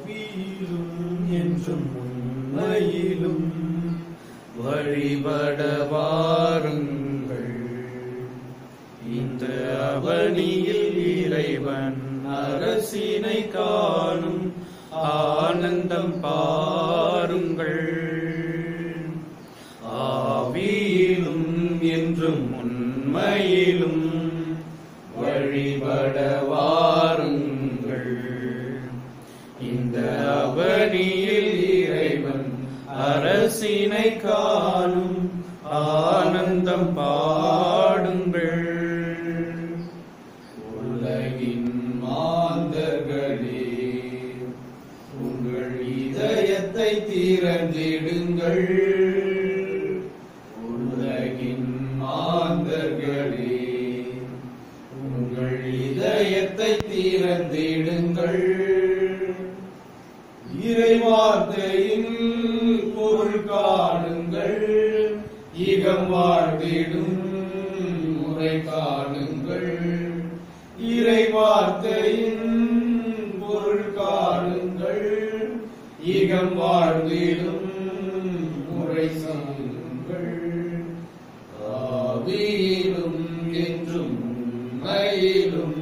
ஆவியிலும் என்றும் உண்மையிலும் வழிபட வாருங்கள் இந்த அவனியில் இறைவன் அரசினை காணும் ஆனந்தம் பாருங்கள் ஆவியிலும் என்றும் உண்மையிலும் வழிபட வாருங்கள் இந்த அவனியில் இறைவன் அரசினை காணும் ஆனந்தம் பாடுங்கள் உலகின் மாந்தர்களே உங்கள் இதயத்தை திறந்திடுங்கள் உலகின் மாந்தர்களே உங்கள் இதயத்தை திறந்திடுங்கள் இறைவார்த்தையின் பொருள் காணுங்கள் இகம் வாழ்ந்திடும் முறை காணுங்கள் இறைவார்த்தையின் பொருள் காணுங்கள் இகம் வாழ்ந்திடும் முறை சொல்லுங்கள் ஆவியிலும் என்றும் உண்மையிலும்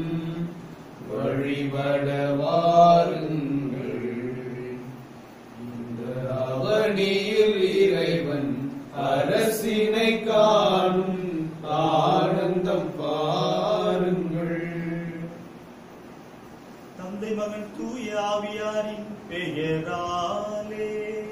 வழிபட வாருங்கள் இந்த அவனியில் இறைவன் அரசினை காணும் ஆனந்தம் பாருங்கள் தந்தை மகன் தூய ஆவியாரின் பெயராலே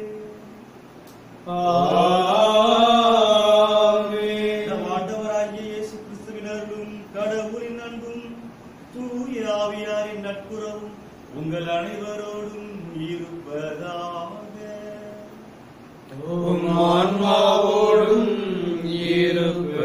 ஆமென். நம் ஆண்டவராகிய இயேசு கிறிஸ்துவின் அருளும் கடவுளின் அன்பும் தூய ஆவியாரின் நட்புறவும் உங்கள் அனைவரோடும் இருப்பதாக உம் ஆன்மாவோடும் இருப்பதாக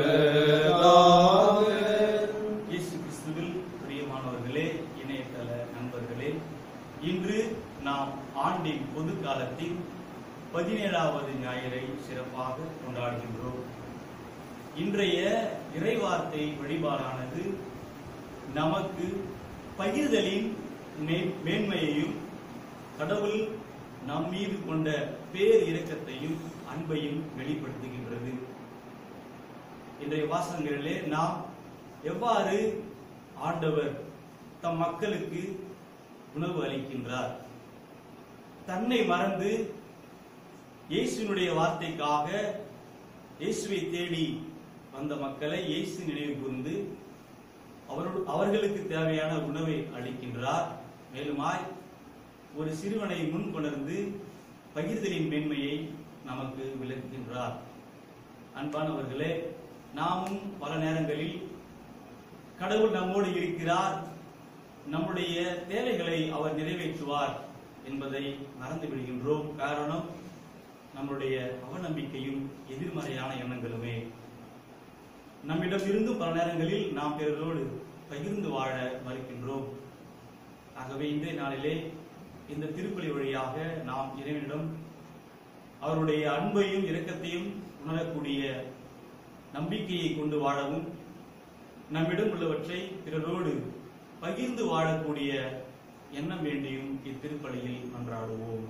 இயேசு கிறிஸ்துவில் பிரியமானவர்களே இணையதள நண்பர்களே இன்று நாம் ஆண்டின் பொது காலத்தின் பதினேழாவது ஞாயிறை சிறப்பாக கொண்டாடுகின்றோம் இன்றைய இறைவார்த்தை வழிபாடானது நமக்கு பகிர்தலின் மே- மேன்மையையும் கடவுள் நம் மீது கொண்ட பேர் இரக்கத்தையும் அன்பையும் வெளிப்படுத்துகின்றது இன்றைய வாசகங்களிலே நாம் எவ்வாறு ஆண்டவர் தம் மக்களுக்கு உணவு அளிக்கின்றார் தன்னை மறந்து இயேசுவினுடைய வார்த்தைக்காக இயேசுவை தேடி வந்த மக்களை இயேசு நினைவு கூர்ந்து அவரோடு அவர்களுக்கு தேவையான உணவை அளிக்கின்றார் மேலுமாய் ஒரு சிறுவனை முன் கொணர்ந்து பகிர்தலின் மேன்மையை நமக்கு விளக்குகின்றார் அன்பானவர்களே நாமும் பல நேரங்களில் கடவுள் நம்மோடு இருக்கிறார் நம்முடைய தேவைகளை அவர் நிறைவேற்றுவார் என்பதை மறந்து விடுகின்றோம் காரணம் நம்முடைய அவநம்பிக்கையும் எதிர்மறையான எண்ணங்களுமே நம்மிடம் இருந்தும் பல நேரங்களில் நாம் பிறரோடு பகிர்ந்து வாழ மறுக்கின்றோம் ஆகவே இன்றைய நாளிலே இந்த திருப்பலி வழியாக நாம் இறைவனிடம் அவருடைய அன்பையும் இரக்கத்தையும் உணரக்கூடிய நம்பிக்கையை கொண்டு வாழவும் நம்மிடம் உள்ளவற்றை பிறரோடு பகிர்ந்து வாழக்கூடிய எண்ணம் வேண்டியும் இத்திருப்பலியில் மன்றாடுவோம்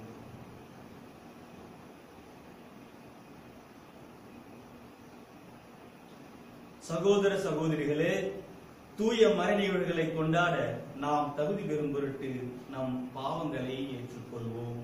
சகோதர சகோதரிகளே தூய மறைநிகழ்வுகளை கொண்டாட நாம் தகுதி பெறும் பொருட்டு நம் பாவங்களை ஏற்றுக்கொள்வோம்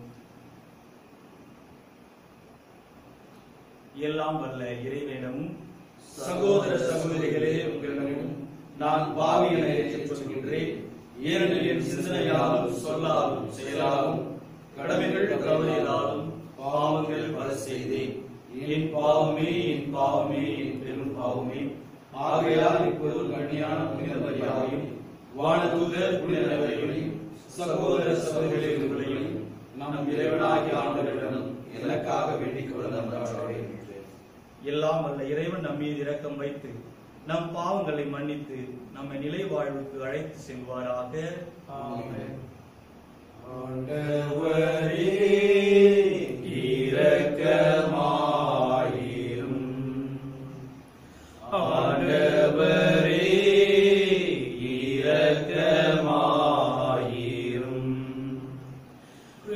எல்லாம் வல்ல இறைவனிடமும் சகோதர சகோதரிகளே உங்களிடமும் நான் பாவிகளை ஏற்றுக்கொள்கின்றேன் ஏனெனில் என் சிந்தனையாலும் சொல்லாலும் செயலாலும் கடமைகள் தவறியதாலும் பாவங்கள் பல செய்தேன் என் பாவமே என் பாவமே என் பெரும் பாவமே ஆகையால் இப்போது கண்ணியான புனித மரியாதையும் வானதூதர் புனிதர்களையும் சகோதர சகோதரிகளையும் நம் இறைவனாகிய ஆண்டவரிடம் எனக்காக வேண்டிக் கொள்ள நன்றாடுகிறேன் எல்லாம் வல்ல இறைவன் நம் மீது இரக்கம் வைத்து நம் பாவங்களை மன்னித்து நம்மை நிலை வாழ்வுக்கு அழைத்து செல்வாராக ஆமென். ஆண்டவரே இரக்கமாயிரும் ஆண்டவரே இரக்கமாயிரும்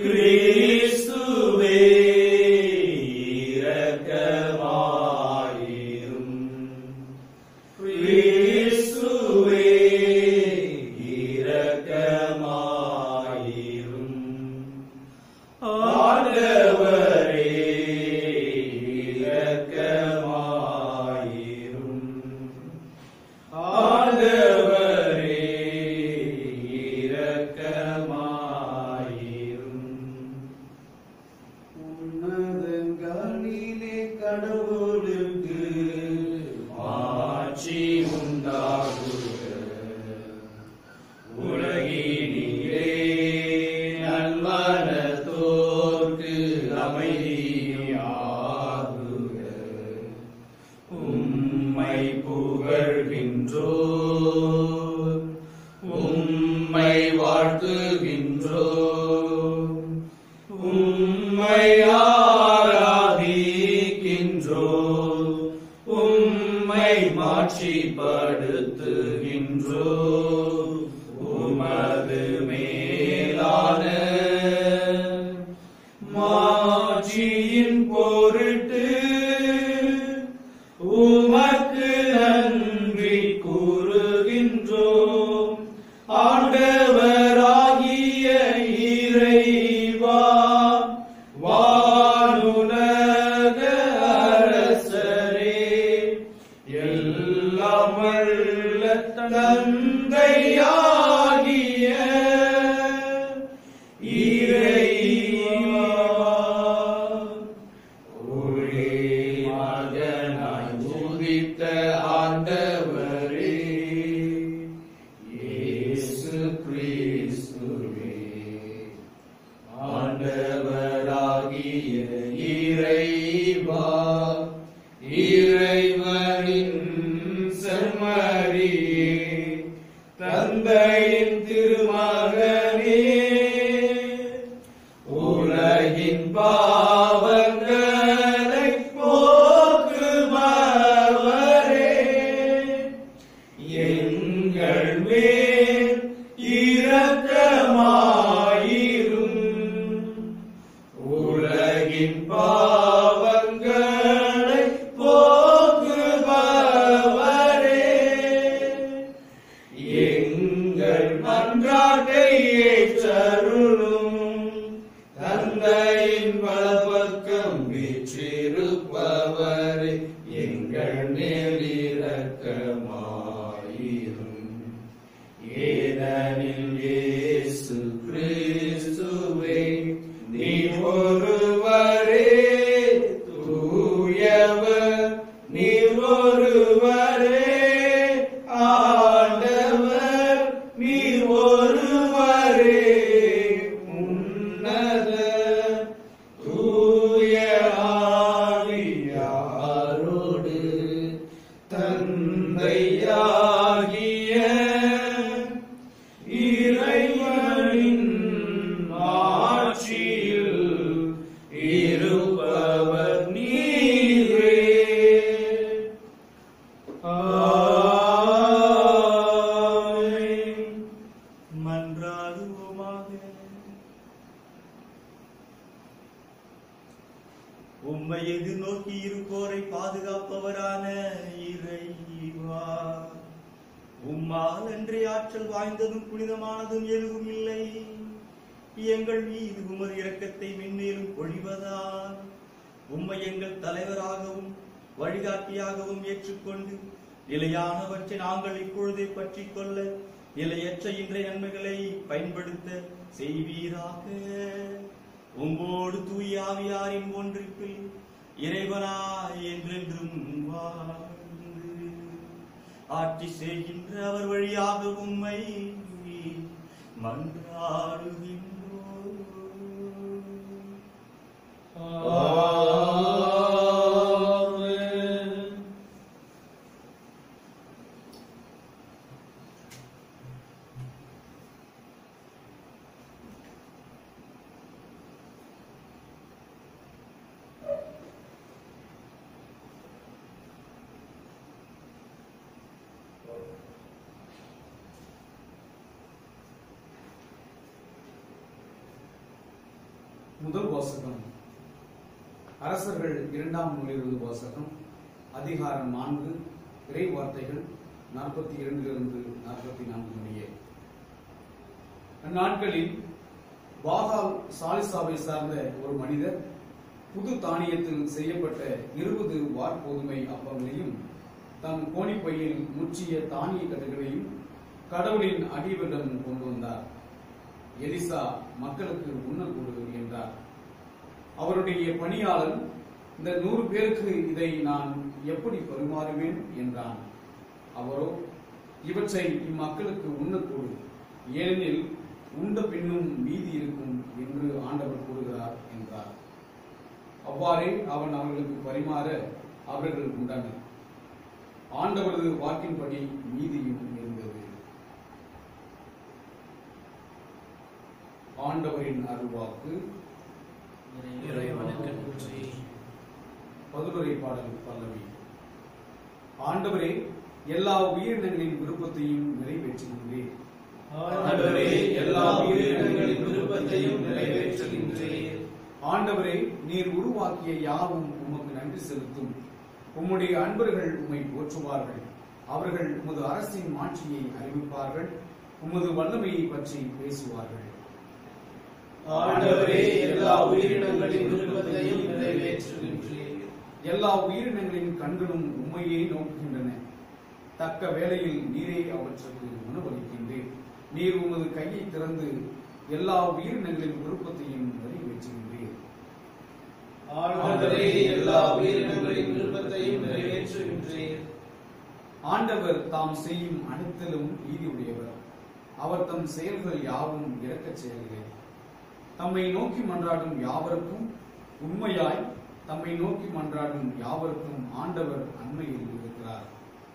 ஆண்டவரே இரக்கமாயிரும் ஆண்டவரே இரக்கமாயிரும் உன்னதங்களிலே கடவுளுக்கு ஆட்சி உண்டாகுக உலகினிலே நன்மனத்தோர்க்கு அமைதியாகுக உம்மை புகழ்கின்றோர் உம்மை வாழ்த்துகின்றோர் உம்மை ஆராதிக்கின்றோம் உம்மை மாட்சிப்படுத்துகின்றோம் உமது மேலான மாட்சியின் பொருட்டு உமக்கு நன்றி கூறுகின்றோம் ஆண்டவராகிய இறைவா வானுலக அரசரே எல்லாம் வல்ல தந்தையாகிய இறைவா ஒரே மகனாய் உதித்த ஆண்டவரே இயேசு கிறிஸ்துவே ஆண்டவராகிய இறைவா இறைவனின் செம்மறியே தந்தையின் திருமகனே உலகின் பாவங்களை போக்குபவரே எங்கள் மேல் இரக்கமாயிரும் உலகின் பாவங்களை போக்குபவரே எங்கள் மன்றாட்டை ஏற்றருளும் தந்தையின் வலப்பக்கம் வீற்றிருப்பவரே எங்கள் மேல் இரக்கமாயிரும் ஏனெனில் இயேசு கிறிஸ்துவே நீ ஒருவரே தூயவர் நீ ஒருவரே ஆண்டவர் நீ ஒருவரே உன்னத தூய ஆவியாரோடு தந்தையாகிய இறைவனின் ஆட்சியில் இருப்பவர் நீரே ஆமென். மன்றாடுவோமாக உம்மை எதிர்நோக்கி இருப்போரை பாதுகாப்பவரான இறைவா உம்மால் அன்றே ஆற்றல் வாய்ந்ததும் புனிதமானதும் எதுவும் இல்லை எங்கள் மீது உமது இரக்கத்தை மென்மேலும் பொழிவதால் உம்மை எங்கள் தலைவராகவும் வழிகாட்டியாகவும் ஏற்றுக்கொண்டு நிலையானவற்றை நாங்கள் இப்பொழுதே பற்றிக் கொள்ள நிலையற்ற இன்றைய நன்மைகளை பயன்படுத்த செய்வீராக உம்போடு தூய ஆவியாரின் ஒன்றிப்பில் இறைவனாய் என்றென்றும் வாழ்ந்து ஆட்சி செய்கின்ற அவர் வழியாக உம்மை மன்றாடுகின்றோம் ஆமென். முதல் வாசகம் அரசர்கள் இரண்டாம் நூலிலிருந்து வாசகம் அதிகாரம் நான்கு இறை வார்த்தைகள் நாற்பத்தி இரண்டிலிருந்து நாற்பத்தி நான்கு முடிய அந்நாட்களில் பாகால் சாலிசாவை சார்ந்த ஒரு மனிதர் புது தானியத்தில் செய்யப்பட்ட இருபது வார்கோதுமை அப்பங்களையும் தம் கோணிப்பையில் முற்றிய தானிய கட்டுகளையும் கடவுளின் அடிவரிடம் கொண்டு வந்தார் எலிசா மக்களுக்கு உண்ணக் கொடு என்றார் அவருடைய பணியாளன் இந்த நூறு பேருக்கு இதை நான் எப்படி பரிமாறுவேன் என்றான் அவரோ இவற்றை இம்மக்களுக்கு உண்ணக் கொடு ஏனெனில் உண்ட பின்னும் மீதி இருக்கும் என்று ஆண்டவர் கூறுகிறார் என்றார் அவ்வாறே அவன் அவர்களுக்கு பரிமாற அவர்கள் உண்டனர் ஆண்டவரது வாக்கின்படி மீதியும் இருந்தது ஆண்டவரின் அருள்வாக்கு இறைவனுக்கு நன்றி பதிலுரை பாடல் பல்லவி ஆண்டவரே எல்லா உயிரினங்களின் விருப்பத்தையும் நிறைவேற்றுகின்றேன் ஆண்டவரே எல்லா உயிரினங்களின் விருப்பத்தையும் நிறைவேற்றுகின்றீர் ஆண்டவரே நீர் உருவாக்கிய யாவும் உமக்கு நன்றி செலுத்தும் உம்முடைய அன்பர்கள் உம்மை போற்றுவார்கள் அவர்கள் உமது அரசின் மாட்சியை அறிவிப்பார்கள் உமது வல்லமையை பற்றி பேசுவார்கள் ஆண்டவரே எல்லா உயிரினங்களின் விருப்பத்தையும் நிறைவேற்றுகின்றீர் எல்லா உயிரினங்களின் கண்களும் உண்மையை நோக்குகின்றன தக்க வேளையில் நீரே அவற்றுக்கு உணவளிக்கின்றேன் நீர் உமது கையை திறந்து எல்லா உயிரினங்களின் விருப்பத்தையும் நிறைவேற்றுகின்றீர் ஆண்டவரே எல்லா உயிரினங்களின் விருப்பத்தையும் நிறைவேற்றுகின்றீர் ஆண்டவர் தாம் செய்யும் அனைத்திலும் நீதியுடையவர் அவர் தம் செயல்கள் யாவும் இறக்கச் செயல்களே தம்மை நோக்கி மன்றாடும் யாவருக்கும் உண்மையாய் தம்மை நோக்கி மன்றாடும் யாவருக்கும் ஆண்டவர் அண்மையில் இருக்கிறார்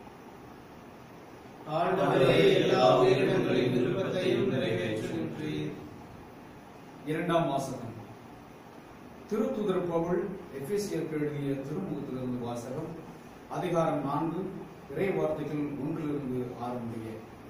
ஆண்டவரே எல்லா உயிரினங்களின் விருப்பத்தையும் நிறைவேற்றுகின்றீர் இரண்டாம் வாசகம் திருத்துதர் பவுல் எபேசியருக்கு எழுதிய திருமுகத்திலிருந்து வாசகம் அதிகாரம் நான்கு இறை வார்த்தைகள் ஒன்றிலிருந்து ஆறு முடிய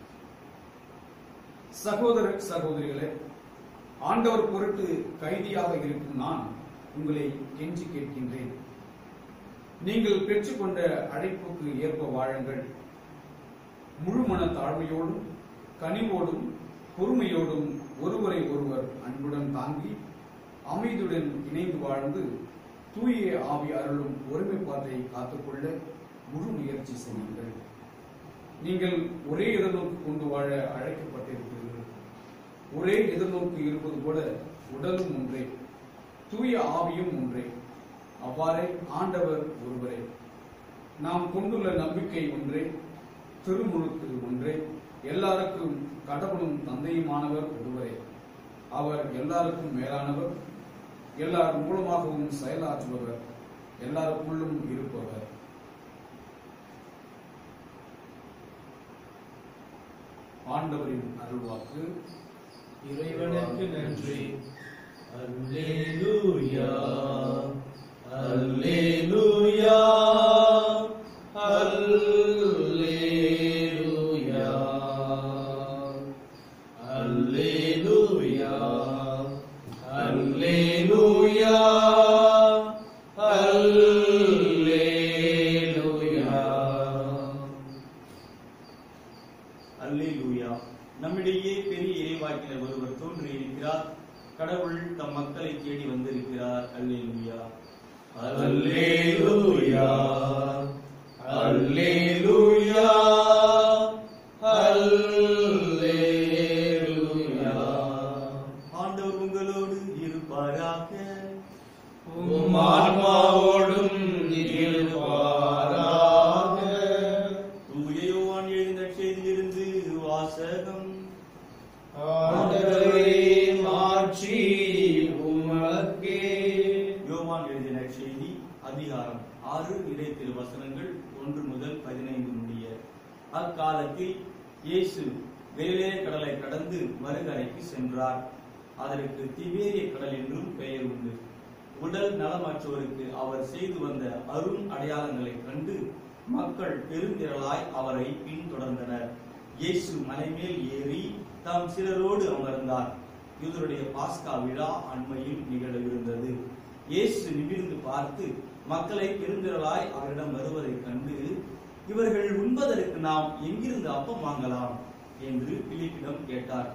சகோதர சகோதரிகளே ஆண்டவர் பொருட்டு கைதியாக இருக்கும் நான் உங்களை கெஞ்சி கேட்கின்றேன் நீங்கள் பெற்றுக்கொண்ட அழைப்புக்கு ஏற்ப வாழுங்கள் முழுமன தாழ்மையோடும் கனிவோடும் பொறுமையோடும் ஒருவரை ஒருவர் அன்புடன் தாங்கி அமைதியுடன் இணைந்து வாழ்ந்து தூய ஆவி அருளும் ஒருமைப்பாட்டை காத்துக்கொள்ள முழு முயற்சி செய்யுங்கள் நீங்கள் ஒரே எதிர்நோக்கு கொண்டு வாழ அழைக்கப்பட்டிருக்கிறீர்கள் ஒரே எதிர்நோக்கு இருப்பது போல உடலும் ஒன்றே தூய ஆவியும் ஒன்றே அவ்வாறே ஆண்டவர் ஒருவரே நாம் கொண்டுள்ள நம்பிக்கை ஒன்றே திருமுழுக்கு ஒன்றே எல்லாருக்கும் கடவுளும் தந்தையுமானவர் ஒருவரே அவர் எல்லாருக்கும் மேலானவர் எல்லார் மூலமாகவும் செயலாற்றுபவர் எல்லாருக்குள்ளும் இருப்பவர் ஆண்டவரின் அருள்வாக்கு இறைவனுக்கு நன்றி அல்லேலூயா அல்லேலூயா அல்லேலூயா அல்லேலூயா அல்லேலூயா அல்லேலூயா அல்லேலூயா நம்மிடையே பெரிய இறைவாக்கினர் ஒருவர் தோன்றியிருக்கிறார் கடவுள் தம் மக்களை தேடி வந்திருக்கிறார் அல்லேலூயா அல்லேலூயா அல்லேலூயா அல்லேலூயா ஆண்டவர் உங்களோடு இருப்பாராக உம் ஆன்மாவோடும் இருப்பாராக தூய யோவான் எழுந்த செய்தியிலிருந்து வாசகம் ஆண்டவரே மாட்சி உமக்கே யோவான் எழுதின செய்தி அதிகாரம் ஆறு இடைத்திரு வசனங்கள் ஒன்று முதல் பதினைந்து முடிய அக்காலத்தில் இயேசு வேலே கடலை கடந்து மறுகரைக்கு சென்றார் அதற்கு திபேரிய கடல் என்றும் பெயர் உண்டு உடல் நலமற்றோருக்கு அவர் செய்து வந்த அரும் அடையாளங்களைக் கண்டு மக்கள் பெருந்திரளாய் அவரை பின்தொடர்ந்தனர் இயேசு மலைமேல் ஏறி தாம் சிலரோடு அமர்ந்தார் யூதருடைய பாஸ்கா விழா அண்மையில் நிகழவிருந்தது இயேசு நிமிர்ந்து பார்த்து மக்களை பெருந்திரளாய் அவரிடம் வருவதைக் கண்டு இவர்கள் உண்பதற்கு நாம் எங்கிருந்து அப்பம் வாங்கலாம் என்று பிலிப்பிடம் கேட்டார்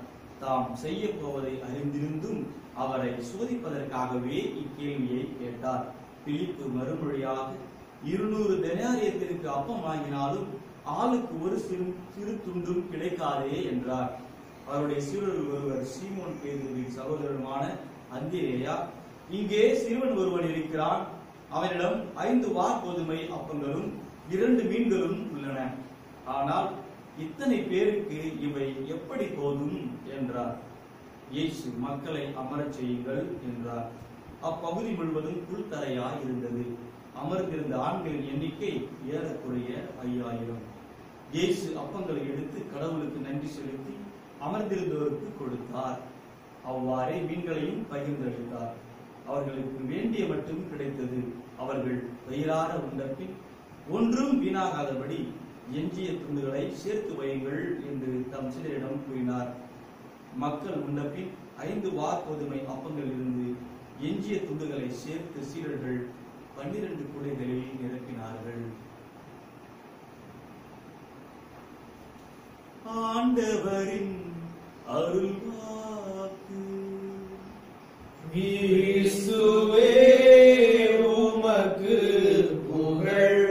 தாம் செய்ய போவதை அறிந்திருந்தும் அவரை சோதிப்பதற்காகவே இக்கேள்வியை கேட்டார் பிலிப்பு மறுமொழியாக இருநூறு தெனாரியத்திற்கு அப்பம் வாங்கினாலும் ஆளுக்கு ஒரு சிறு சிறு துண்டும் கிடைக்காதே என்றார் அவருடைய சீடர்கள் ஒருவர் சீமோன் பேதுருவின் சகோதரருமான அந்திரேயா இங்கே சிறுவன் ஒருவன் இருக்கிறான் அவனிடம் ஐந்து வார்கோதுமை அப்பங்களும் இரண்டு மீன்களும் உள்ளன ஆனால் இத்தனை பேருக்கு இவை எப்படி போதும் என்றார் இயேசு மக்களை அமரச் செய்யுங்கள் என்றார் அப்பகுதி முழுவதும் புல்தரையாய் இருந்தது அமர்ந்திருந்த ஆண்களின் எண்ணிக்கை ஏறக்குறைய ஐயாயிரம் இயேசு அப்பங்களை எடுத்து கடவுளுக்கு நன்றி செலுத்தி அமர்ந்திருந்தோருக்கு கொடுத்தார் அவ்வாறே மீன்களையும் பகிர்ந்தளித்தார் அவர்களுக்கு வேண்டிய மட்டும் கிடைத்தது அவர்கள் வயிறார உண்டபின் ஒன்றும் வீணாகாதபடி எஞ்சிய துண்டுகளை சேர்த்து வையுங்கள் என்று தம் சிலரிடம் கூறினார் மக்கள் உண்டபின் ஐந்து வார்கோதுமை அப்பங்கள் இருந்து எஞ்சிய துண்டுகளை சேர்த்து சீடர்கள் பன்னிரண்டு கூடைகளில் நிரப்பினார்கள் ஆண்டவரின் அருள்வாக்கு கிறிஸ்துவே உமக்கு புகழ்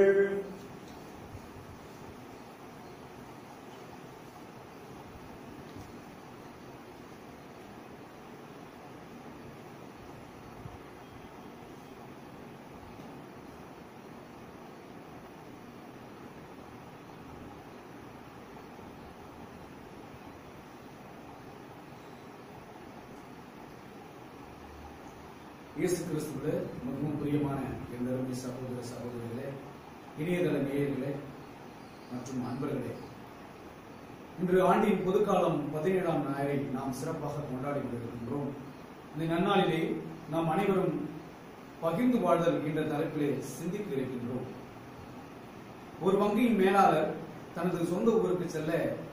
இயேசு கிறிஸ்துவிலே மிகவும் பிரியமான என் அருமை சகோதர சகோதரிகளே இணையதள நேயர்களே மற்றும் அன்பர்களே இன்று ஆண்டின் பொதுக்காலம் பதினேழாம் ஞாயிறை நாம் சிறப்பாக கொண்டாடி கொண்டிருக்கின்றோம் இந்த நன்னாளிலே நாம் அனைவரும் பகிர்ந்து வாழ்தல் என்ற தலைப்பிலே சிந்திக்க இருக்கின்றோம் ஒரு வங்கியின் மேலாளர் தனது சொந்த ஊருக்கு செல்ல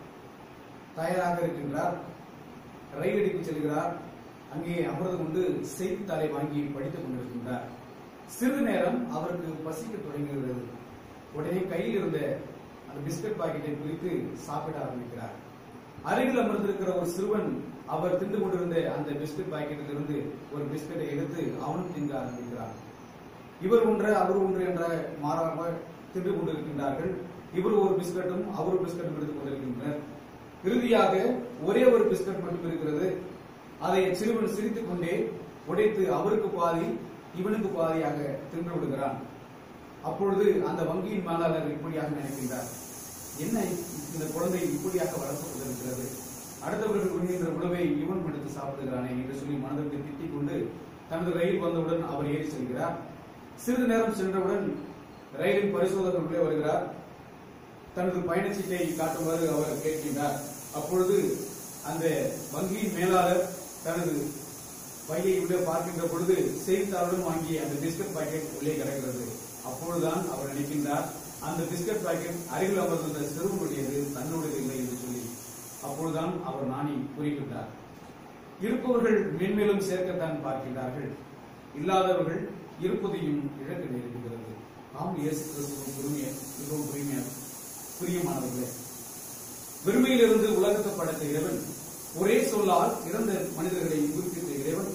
தயாராக இருக்கின்றார் ரயிலடிக்கு செல்கிறார் அங்கே அமர்ந்து கொண்டு செய்தித்தாளை வாங்கி படித்துக் கொண்டிருக்கின்றார் சிறிது நேரம் அவருக்கு பசிக்க தொடங்குகிறது உடனே கையில் இருந்த அந்த பிஸ்கட் பாக்கெட்டை பிரித்து சாப்பிட ஆரம்பிக்கிறார் அருகில் அமர்ந்திருக்கிற ஒரு சிறுவன் அவர் தின்று கொண்டிருந்த அந்த பிஸ்கட் பாக்கெட்டில் இருந்து ஒரு பிஸ்கட்டை எடுத்து அவனும் திங்க ஆரம்பிக்கிறார் இவர் ஒன்று அவர் ஒன்று என்ற மாறாக தின்று கொண்டிருக்கின்றார்கள் இவர் ஒரு பிஸ்கட்டும் அவர் ஒரு பிஸ்கட்டும் எடுத்துக் கொண்டிருக்கின்றனர் இறுதியாக ஒரே ஒரு பிஸ்கட் மட்டும் இருக்கிறது அதை சிறுவன் சிரித்துக் கொண்டே உடைத்து அவருக்கு பாதி இவனுக்கு பாதியாக தின்று விடுகிறான் அப்பொழுது அந்த வங்கியின் மேலாளர் இப்படியாக நினைக்கின்றார் என்ன இந்த குழந்தை இப்படியாக வளர்க்கப்பட்டிருக்கிறது அடுத்தவர்கள் உண்கின்ற உணவை இவன் எடுத்து சாப்பிடுகிறானே என்று சொல்லி மனதிற்கு திட்டிக் கொண்டு தனது ரயில் வந்தவுடன் அவர் ஏறி செல்கிறார் சிறிது நேரம் சென்றவுடன் ரயிலின் பரிசோதகர் உள்ளே வருகிறார் தனது பயணச்சீட்டை காட்டுமாறு அவர் கேட்கின்றார் அப்பொழுது அந்த வங்கியின் மேலாளர் தனது பையை உள்ளே பார்க்கின்ற பொழுது செய்தித்தாளுடன் வாங்கிய அந்த பிஸ்கட் பாக்கெட் உள்ளே கிடக்கிறது அப்பொழுதுதான் அவர் நினைக்கின்றார் அந்த பிஸ்கட் பாக்கெட் அருகில் அமர்ந்திருந்த சிறுவனுடையது தன்னுடையது இல்லை என்று சொல்லி அப்பொழுதுதான் அவர் நாணி கூறுகின்றார் இருப்பவர்கள் மென்மேலும் சேர்க்கத்தான் பார்க்கின்றார்கள் இல்லாதவர்கள் இருப்பதையும் இழக்க நேரிடுகிறது ஆம் இயேசு கிறிஸ்துவின் பெருமைய மிகவும் பெருமையா பிரியமானவர்களே வெறுமையிலிருந்து உலகத்தை படைத்த இறைவன் ஒரே சொல்லால் இறந்த மனிதர்களை உயிர்ப்பித்த இறைவன்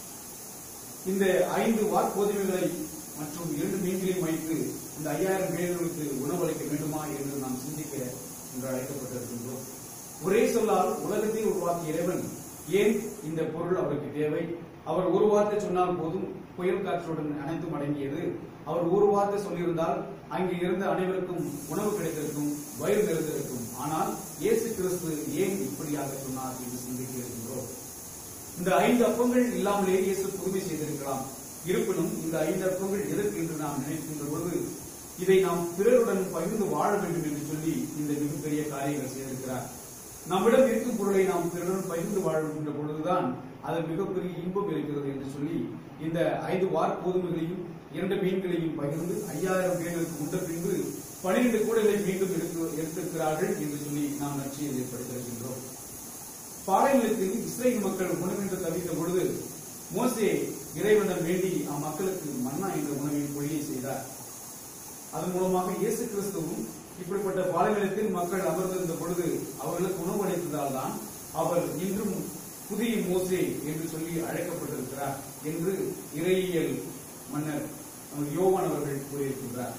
இந்த ஐந்து வார்கோதுமைகளை மற்றும் இரண்டு மீன்களையும் வைத்து இந்த ஐயாயிரம் பேர்களுக்கு உணவளிக்க வேண்டுமா என்று நாம் சிந்திக்க என்று அழைக்கப்பட்டிருக்கின்றோம் ஒரே சொல்லால் உலகத்தை உருவாக்கிய இறைவன் ஏன் இந்த பொருள் அவருக்கு தேவை அவர் ஒரு வார்த்தை சொன்னால் போதும் புயல் காற்றுடன் அனைத்தும் அடங்கியது அவர் ஒரு வார்த்தை சொல்லியிருந்தால் அங்கே இருந்த அனைவருக்கும் உணவு கிடைத்திருக்கும் வயிறு நிறைந்திருக்கும் ஆனால் இயேசு கிறிஸ்து ஏன் இப்படியாக சொன்னார் என்று சிந்திக்க இருக்கின்றோம் இந்த ஐந்து அப்பங்கள் இல்லாமலே இயேசு புதுமை செய்திருக்கலாம் இருப்பினும் இந்த ஐந்து அப்பங்கள் எதற்கு என்று நாம் நினைக்கின்ற பொழுது இதை நாம் பிறருடன் பகிர்ந்து வாழ வேண்டும் என்று சொல்லி இந்த மிகப்பெரிய காரியங்கள் செய்திருக்கிறார் நம்மிடம் இருக்கும் பொருளை நாம் பிறருடன் பகிர்ந்து வாழ்கின்ற பொழுதுதான் அது மிகப்பெரிய இன்பம் இருக்கிறது என்று சொல்லி இந்த ஐந்து வார் கோதுமைகளையும் இரண்டு மீன்களையும் பகிர்ந்து ஐயாயிரம் பேர்களுக்கு உண்ட பின்பு பனிரெண்டு கூடைகளை மீண்டும் எடுத்து எடுத்திருக்கிறார்கள் என்று சொல்லி நாம் நற்செய்தியை படித்திருக்கின்றோம் பாலைநிலத்தில் இஸ்ரேல் மக்கள் உணவென்று தவித்த பொழுது மோசே இறைவனிடம் வேண்டி அம்மக்களுக்கு மன்னா என்ற உணவின் பொழியை செய்தார் அதன் மூலமாக இயேசு கிறிஸ்துவும் இப்படிப்பட்ட பாலைநிலத்தில் மக்கள் அமர்ந்திருந்த பொழுது அவர்களுக்கு உணவு அளித்ததால் தான் அவர் இன்றும் புதிய மோசே என்று சொல்லி அழைக்கப்பட்டிருக்கிறார் என்று இறையியல் மன்னர் நமது யோவான் அவர்கள் கூறியிருக்கின்றார்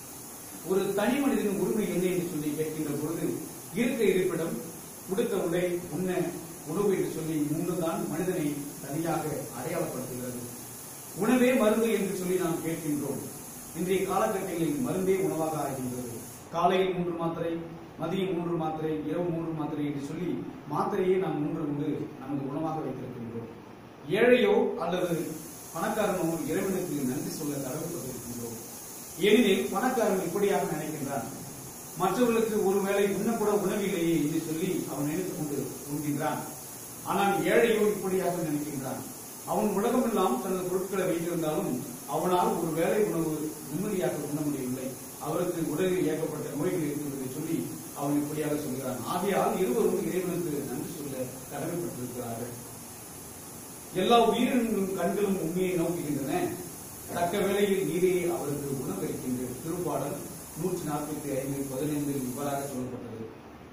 ஒரு தனி மனிதனின் உரிமை என்ன என்று சொல்லி கேட்கின்ற பொழுது இருக்க இருப்பிடம் உடுத்த உடை உண்ண உணவு என்று சொல்லி மூன்று தான் மனிதனை தனியாக அடையாளப்படுத்துகிறது உணவே மருந்து என்று சொல்லி நாம் கேட்கின்றோம் இன்றைய காலகட்டங்களில் மருந்தே உணவாக ஆகின்றது காலையில் மூன்று மாத்திரை மதியம் மூன்று மாத்திரை இரவு மூன்று மாத்திரை என்று சொல்லி மாத்திரையே நாம் மூன்று உண்டு நமது உணவாக வைத்திருக்கின்றோம் ஏழையோ அல்லது பணக்காரனோ இறைவனுக்கு நன்றி சொல்ல கடமைப்பட்டிருக்கின்றோம் ஏனெனில் பணக்காரன் இப்படியாக நினைக்கின்றான் மற்றவர்களுக்கு ஒருவேளை உண்ணக்கூட உணவில்லையே என்று சொல்லி அவன் நினைத்துக் கொண்டு உண்கின்றான் ஆனால் ஏழையோ இப்படியாக நினைக்கின்றான் அவன் உலகமெல்லாம் தனது பொருட்களை வைத்திருந்தாலும் அவனால் ஒரு வேளை உணவு நிம்மதியாக உண்ண முடியவில்லை அவருக்கு உடலில் ஏற்பட்ட நோய்கள் இருக்கிறது சொல்லி அவன் இப்படியாக சொல்கிறான் ஆகையால் இருவரும் இறைவனுக்கு நன்றி சொல்ல கடமைப்பட்டிருக்கிறார்கள் எல்லா உயிரினங்களும் கண்களும் உண்மையை நோக்குகின்றன தக்க வேளையில் நீரே அவருக்கு உணவளிக்கின்ற திருப்பாடல் நூற்றி நாற்பத்தி ஐந்து பதினைந்தில் இவ்வாறாக சொல்லப்பட்டது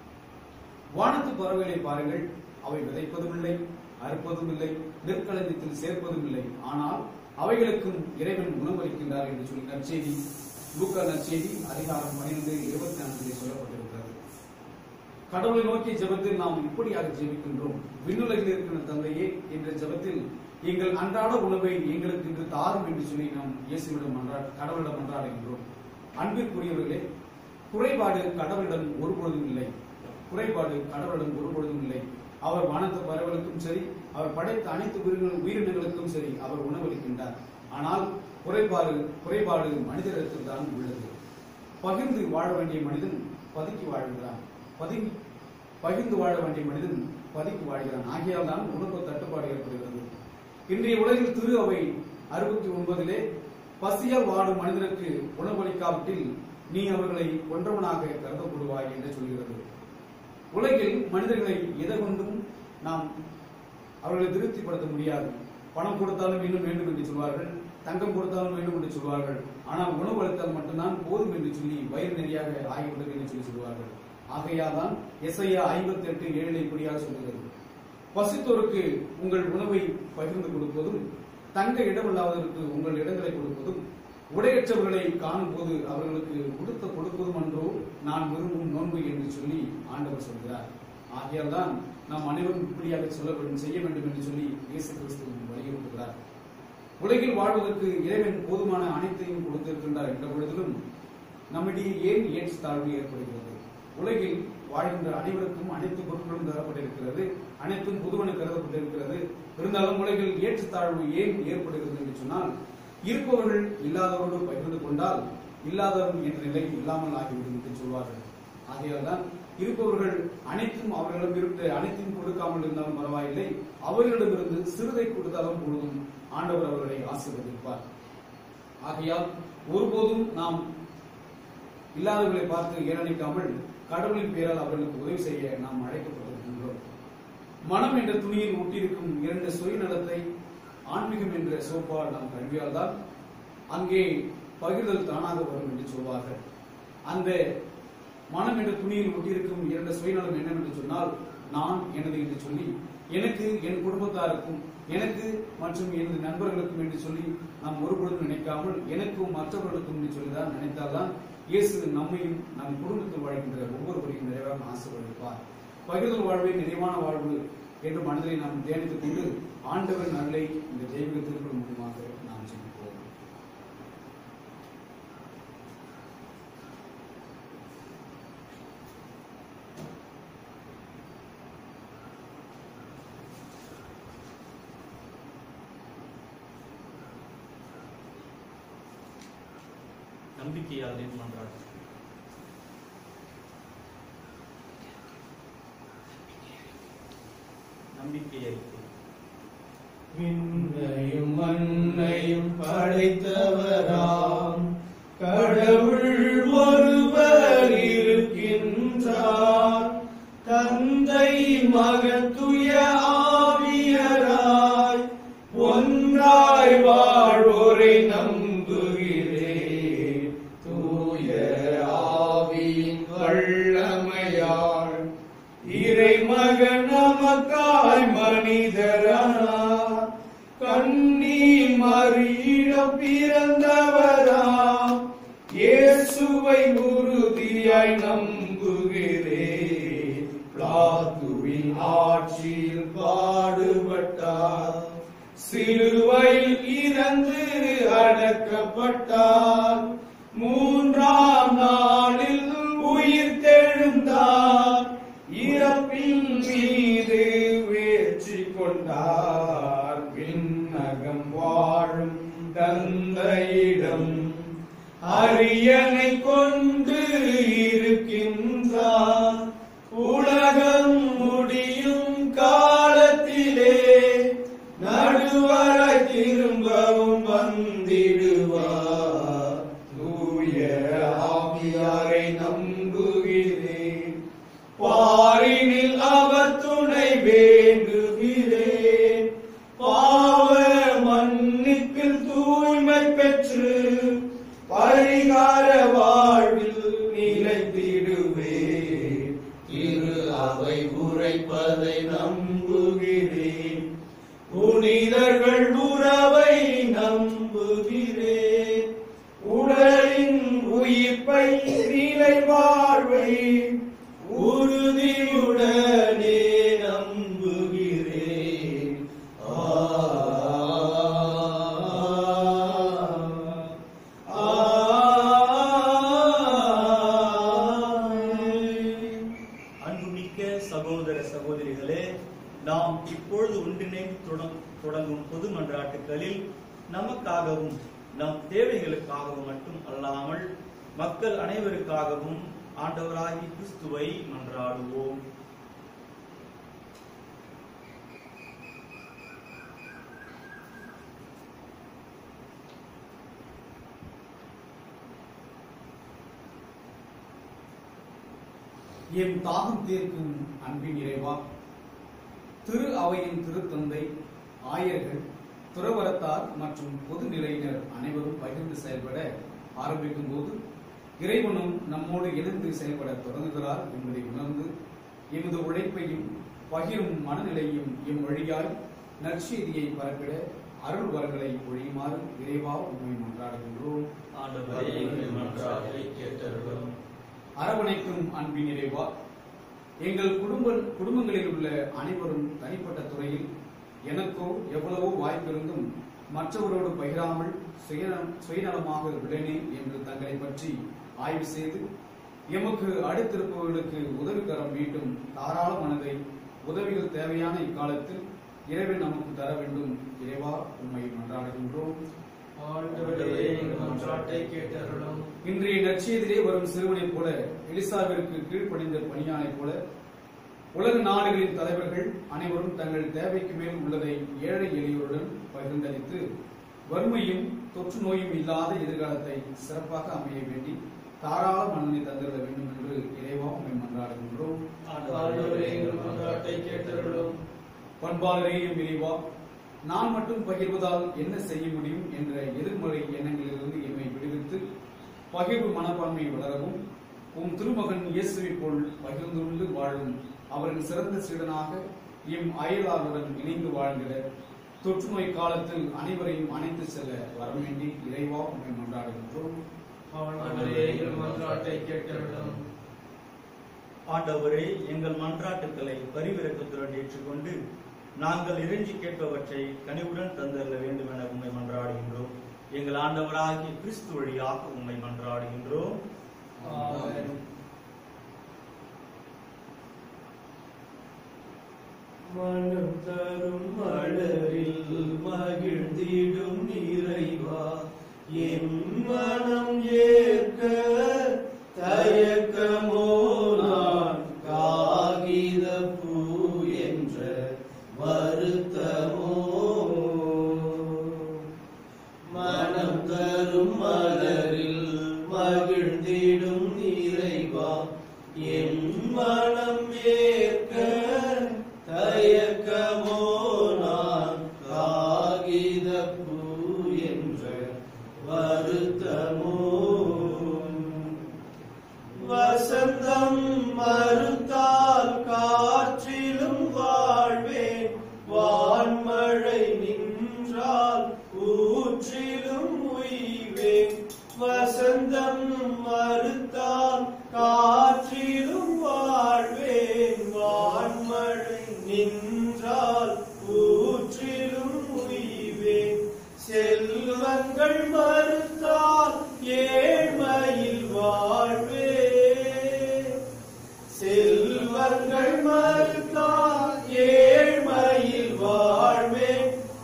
வானத்து பறவைகளை பாருங்கள் அவை விதைப்பதும் இல்லை அறுப்பதும் இல்லை நெற்களஞ்சியத்தில் சேர்ப்பதும் இல்லை ஆனால் அவைகளுக்கும் இறைவன் உணவளிக்கின்றார் என்று சொல்லி நற்செய்தி லூக்கா நற்செய்தி அதிகாரம் பன்னிரண்டு இருபத்தி நான்கிலே சொல்லப்பட்டிருக்கிறது கடவுளை நோக்கி ஜெபத்தில் நாம் இப்படியாக ஜெபிக்கின்றோம் விண்ணுலகில் இருக்கிற தந்தையே என்ற ஜெபத்தில் எங்கள் அன்றாட உணவை எங்களுக்கு இன்று தாரும் என்று சொல்லி நாம் இயேசுவிடம் மன்றா கடவுளிடம் மன்றாடுகின்றோம் அன்பிற்குரியவர்களே குறைபாடு கடவுளிடம் ஒருபொழுதும் இல்லை குறைபாடு கடவுளிடம் ஒருபொழுதும் இல்லை அவர் வானத்து பறவைகளுக்கும் சரி அவர் படைத்த அனைத்து உயிரின- உயிரினங்களுக்கும் சரி அவர் உணவளிக்கின்றார் ஆனால் குறைபாடு குறைபாடு மனிதரிடத்தில் தான் உள்ளது பகிர்ந்து வாழ வேண்டிய மனிதன் பதுக்கி வாழ்கிறான் பதுங்கி பகிர்ந்து வாழ வேண்டிய மனிதன் பதுக்கி வாழ்கிறான் ஆகையால் தான் உணவு தட்டுப்பாடு ஏற்படுகிறது இன்றைய உலகில் திரு அவை அறுபத்தி ஒன்பதிலே பசியால் வாடும் மனிதனுக்கு உணவளிக்காவிட்டில் நீ அவர்களை கொன்றவனாக கருதப்படுவாய் என்று சொல்கிறது உலகில் மனிதர்களை எதை கொண்டும் நாம் அவர்களை திருப்திப்படுத்த முடியாது பணம் கொடுத்தாலும் இன்னும் வேண்டும் என்று சொல்வார்கள் தங்கம் கொடுத்தாலும் வேண்டும் என்று சொல்வார்கள் ஆனால் உணவு அளித்தால் மட்டும்தான் போதும் என்று சொல்லி வயிறு நெறியாக ஆகிவிட்டது என்று சொல்லி சொல்வார்கள் ஆகையால் தான் எஸ்ஐயா ஐம்பத்தி எட்டு ஏழு இப்படியாக சொல்லுகிறது பசித்தோருக்கு உங்கள் உணவை பகிர்ந்து கொடுப்பதும் தங்க இடமில்லாதவருக்கு உங்கள் இடங்களை கொடுப்பதும் உடையற்றவர்களை காணும் போது அவர்களுக்கு உடுத்த கொடுப்பதும் அன்றோ நான் விரும்பும் நோன்பு என்று சொல்லி ஆண்டவர் சொல்கிறார் ஆகையால் தான் நாம் அனைவரும் இப்படியாக சொல்ல வேண்டும் செய்ய வேண்டும் என்று சொல்லி இயேசு கிறிஸ்து வலியுறுத்துகிறார் உலகில் வாழ்வதற்கு இறைவன் போதுமான அனைத்தையும் கொடுத்திருக்கின்றார் என்ற பொழுதிலும் நம்மிடையே ஏன் ஏற்று தாழ்வு ஏற்படுகிறது உலகில் வாழ்கின்ற அனைவருக்கும் அனைத்து பொருட்களும் தரப்பட்டிருக்கிறது அனைத்தும் புதுவன கருதப்பட்டிருக்கிறது இருந்தாலும் உலகில் ஏற்றத்தாழ்வு ஏன் ஏற்படுகிறது என்று சொன்னால் இருப்பவர்கள் இல்லாதவரோடு பகிர்ந்து கொண்டால் இல்லாதவன் என்ற நிலை இல்லாமல் ஆகிவிடும் என்று சொல்வார்கள் ஆகையால் தான் இருப்பவர்கள் அனைத்தும் அவர்களிடம் இருக்க அனைத்தையும் கொடுக்காமல் இருந்தாலும் பரவாயில்லை அவர்களிடமிருந்து சிறிதை கொடுத்தாலும் பொழுதும் ஆண்டவர் அவர்களை ஆசீர்வதிப்பார் ஆகையால் ஒருபோதும் நாம் இல்லாதவர்களை பார்த்து ஏறணிக்காமல் கடவுளின் பெயரால் அவர்களுக்கு உதவி செய்ய நாம் அழைக்கப்பட்டிருக்கின்றோம் மனம் என்ற துணியில் ஒட்டியிருக்கும் இரண்டு சுயநலத்தை ஆன்மீகம் என்ற சோப்பால் நாம் கல்வியால்தான் அங்கே பகிர்தல் தானாக வரும் என்று சொல்வார்கள் அந்த மனம் என்ற துணியில் ஒட்டியிருக்கும் இரண்டு சுயநலம் என்னவென்று சொன்னால் நான் எனது என்று சொல்லி எனக்கு என் குடும்பத்தாருக்கும் எனக்கு மற்றும் எனது நண்பர்களுக்கும் என்று சொல்லி நாம் ஒருபொழுதும் நினைக்காமல் எனக்கும் மற்றவர்களுக்கும் என்று சொல்லிதான் நினைத்தால்தான் இயேசு நம்மையும் நம் குடும்பத்தில் வாழ்கின்ற ஒவ்வொருவரையும் நிறைவாக ஆசீர்வதிப்பார் பகிர்தல் வாழ்வே நிறைவான வாழ்வு என்று மனதிலே நாம் தியானித்துக் கொண்டு ஆண்டவரின் அருளை இந்த தெய்வீக திருக்குறள் மூலமாக நாம் சிந்திப்போம் நம்பிக்கையால் மன்றாடு நம்பிக்கை அறிக்கை விண்ணையும் மண்ணையும் படைத்தவராம் கடவுள் ஒருவர் இருக்கின்றார் தந்தை மகத்துய ஆவியராய் ஒன்றாய் வாழ்வோரை நம்புகிறேன் தூய ஆவியின் வல்லமையாள் இறைமகன் நமக்காய் மனிதரானார் மனிதரானார் கண்ணி மறியிடம் பிறந்தவராம் இயேசுவை உறுதியாய் நம்புகிறேன் பிளாத்துவின் ஆட்சியில் பாடுபட்டார் சிலுவையில் இறந்து அடக்கப்பட்டார் மூன்றாம் நாளில் உயிர் தெழுந்தார் இறப்பின் மீது வேற்றி கொண்டார் விண்ணகம் வாழும் தந்தையிடம் அரியணை கொண்டு இருக்கின்றார் உலகம் முடியும் காலத்திலே நடுவரை திரும்பவும் வந்திடுவார் தூய ஆவியாரை நம்புகிறேன் பாரினில் அவர் துணை வேண்டுகிறேன் பாவ மன்னிப்பில் தூய்மை பெற்று பரிகார வாழ்வில் நிலைத்திடுவேன் திரு அவை உரைப்பதை நம்புகிறேன் புனிதர்கள் உறவை நம்புகிறேன் உடலின் உயிர்ப்பை நிலை வாழ்வை உறுதியுடனே நம்புகிறேன் ஆ அன்புமிக்க சகோதர சகோதரிகளே நாம் இப்பொழுது ஒன்றிணைந்து தொடங்- தொடங்கும் பொது மன்றாட்டுகளில் நமக்காகவும் நம் தேவைகளுக்காகவும் மட்டும் அல்லாமல் மக்கள் அனைவருக்காகவும் ஆண்டவராகி கிறிஸ்துவை மன்றாடுவோம் என் தாகம் தீர்க்கும் அன்பின் இறைவா திரு அவையின் திருத்தந்தை ஆயர்கள் துறவரத்தார் மற்றும் பொது நிலையினர் அனைவரும் பகிர்ந்து செயல்பட ஆரம்பிக்கும் போது இறைவனும் நம்மோடு இணைந்து செயல்பட தொடங்குகிறார் என்பதை உணர்ந்து எமது உழைப்பையும் பகிரும் மனநிலையும் எம் வழியாய் நற்செய்தியை பரப்பிட அருள் வரங்களை பொழியுமாறு இறைவா உண்மை மன்றாடுகின்றோம் ஆண்டவரே எங்கள் மன்றாட்டை கேட்டருளும் அரவணைக்கும் அன்பின் இறைவா எங்கள் குடும்ப குடும்பங்களில் உள்ள அனைவரும் தனிப்பட்ட துறையில் எனக்கோ எவ்வளவோ வாய்ப்பிருந்தும் மற்றவரோடு பகிராமல் சுயநலம் சுயநலமாக உள்ளேனே என்று தங்களை பற்றி ஆய்வு செய்து எமக்கு அடுத்திருப்பவர்களுக்கு உதவி தர மீண்டும் தாராள மனதை உதவிகள் தேவையான இக்காலத்தில் இறைவன் நமக்கு தர வேண்டும் இறைவா உண்மை மன்றாடுகின்றோம் ஆண்டவரே எங்கள் மன்றாட்டை கேட்டருளும் இன்றைய நற்செய்தியிலே வரும் சிறுவனைப் போல எலிசாவிற்கு கீழ்ப்படிந்த பணியானைப் போல உலக நாடுகளின் தலைவர்கள் அனைவரும் தங்கள் தேவைக்கு மேல் உள்ளதை ஏழை எளியோருடன் பகிர்ந்தளித்து வறுமையும் தொற்று நோயும் இல்லாத எதிர்காலத்தை சிறப்பாக அமைய வேண்டி தாராள மனதை தந்திட வேண்டும் என்று இறைவா உண்மை மன்றாடுகின்றோம் ஆண்டவரே எங்கள் மன்றாட்டை கேட்டருளும் பண்பாளரையும் இறைவா நான் மட்டும் பகிர்வதால் என்ன செய்ய முடியும் என்ற எதிர்மறை எண்ணங்களிலிருந்து என்னை விடுவித்து பகிர்வு மனப்பான்மை வளரவும் உம் திருமகன் இயேசுவை போல் பகிர்ந்துண்டு வாழும் அவரின் சிறந்த சீடனாக எம் அயலாருடன் இணைந்து வாழ்ந்திட தொற்று நோய் காலத்தில் அனைவரையும் அணைத்து செல்ல வரம் வேண்டி இறைவா உண்மை மன்றாடுகின்றோம் ஆண்டவரே எங்கள் மன்றாட்டை கேட்டருளும் ஆண்டவரே எங்கள் மன்றாட்டுக்களை பரிவிறக்கத்துடன் ஏற்றுக்கொண்டு நாங்கள் இறைஞ்சி கேட்பவற்றை கனிவுடன் தந்தரல வேண்டும் என உண்மை மன்றாடுகின்றோம் எங்கள் ஆண்டவராகிய கிறிஸ்து வழியாக உண்மை மன்றாடுகின்றோம் ஆமென். மனம் தரும் மலரில் மகிழ்ந்திடும் நிறைவா என் மனம் ஏற்க தயக்கமோ நான் காகித பூ என்ற வருத்தமோ மனம் தரும் மலரில் மகிழ்ந்திடும் நிறைவா என் மனம் ஏற்க தயக்கமோ நான் காகித பூ என்ற வருத்தமோ வசந்தம் மறுத்தால் காற்றிலும் வாழ்வேன் வா